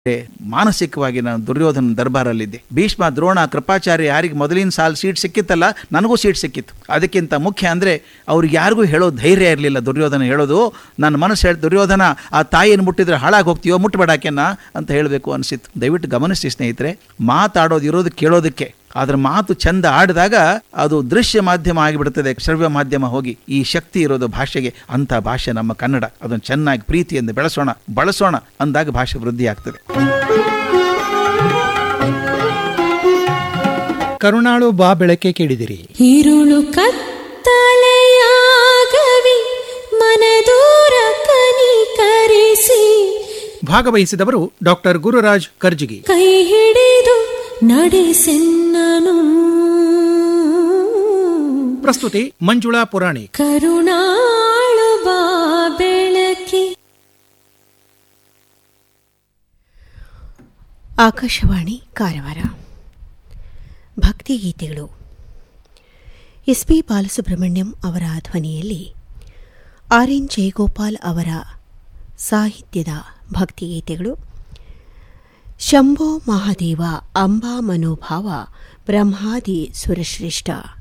ಮಾನಸಿಕವಾಗಿ ನಾನು ದುರ್ಯೋಧನ ದರ್ಬಾರಲ್ಲಿದ್ದೆ ಭೀಷ್ಮ ದ್ರೋಣ ಕೃಪಾಚಾರ್ಯ ಯಾರಿಗೆ ಮೊದಲಿನ ಸಾಲ ಸೀಟ್ ಸಿಕ್ಕಿತ್ತಲ್ಲ ನನಗೂ ಸೀಟ್ ಸಿಕ್ಕಿತ್ತು ಅದಕ್ಕಿಂತ ಮುಖ್ಯ ಅಂದರೆ ಅವ್ರಿಗೆ ಯಾರಿಗೂ ಹೇಳೋ ಧೈರ್ಯ ಇರಲಿಲ್ಲ ದುರ್ಯೋಧನ ಹೇಳೋದು ನನ್ನ ಮನಸ್ಸು ಹೇಳಿ ದುರ್ಯೋಧನ ಆ ತಾಯಿಯನ್ನು ಮುಟ್ಟಿದ್ರೆ ಹಾಳಾಗಿ ಹೋಗ್ತೀಯೋ ಮುಟ್ಟಬೇಡಾಕೆನ ಅಂತ ಹೇಳಬೇಕು ಅನಿಸಿತ್ತು ದಯವಿಟ್ಟು ಗಮನಿಸಿ ಸ್ನೇಹಿತರೆ ಮಾತಾಡೋದು ಇರೋದು ಕೇಳೋದಕ್ಕೆ ಅದರ ಮಾತು ಚಂದ ಆಡಿದಾಗ ಅದು ದೃಶ್ಯ ಮಾಧ್ಯಮ ಆಗಿಬಿಡುತ್ತದೆ ಶ್ರವ್ಯ ಮಾಧ್ಯಮ ಹೋಗಿ ಈ ಶಕ್ತಿ ಇರೋದು ಭಾಷೆಗೆ ಅಂಥ ಭಾಷೆ ನಮ್ಮ ಕನ್ನಡ ಅದನ್ನು ಚೆನ್ನಾಗಿ ಪ್ರೀತಿಯಿಂದ ಬೆಳೆಸೋಣ ಬಳಸೋಣ ಅಂದಾಗ ಭಾಷೆ ವೃದ್ಧಿ ಆಗ್ತದೆ ಕರುಣಾಳು ಬಾ ಬೆಳಕೆ ಕೇಳಿದಿರಿ ഇരുളു ಕತ್ತಲೆಯಾಗವಿ ಮನದೂರ ಕನಿಕರಿಸಿ ಭಾಗವಹಿಸಿದವರು ಡಾಕ್ಟರ್ ಗುರುರಾಜ್ ಕರ್ಜಿಗಿ ಕೈ ಹಿಡಿದು ನಡೆಸೆನ್ನನು ಪ್ರಸ್ತುತಿ ಮಂಜುಳಾ ಪುರಾಣಿ ಕರುಣಾಳು ಬಾ ಬೆಳಕಿ ಆಕಾಶವಾಣಿ ಕಾರವಾರ ಭಕ್ತಿಗೀತೆಗಳು ಎಸ್ ಪಿ ಬಾಲಸುಬ್ರಹ್ಮಣ್ಯಂ ಅವರ ಧ್ವನಿಯಲ್ಲಿ ಆರ್ ಎನ್ ಜಯಗೋಪಾಲ್ ಅವರ ಸಾಹಿತ್ಯದ ಭಕ್ತಿಗೀತೆಗಳು ಶಂಭೋ ಮಹಾದೇವ ಅಂಬಾ ಮನೋಭಾವ ಬ್ರಹ್ಮಾದಿ ಸುರಶ್ರೇಷ್ಠ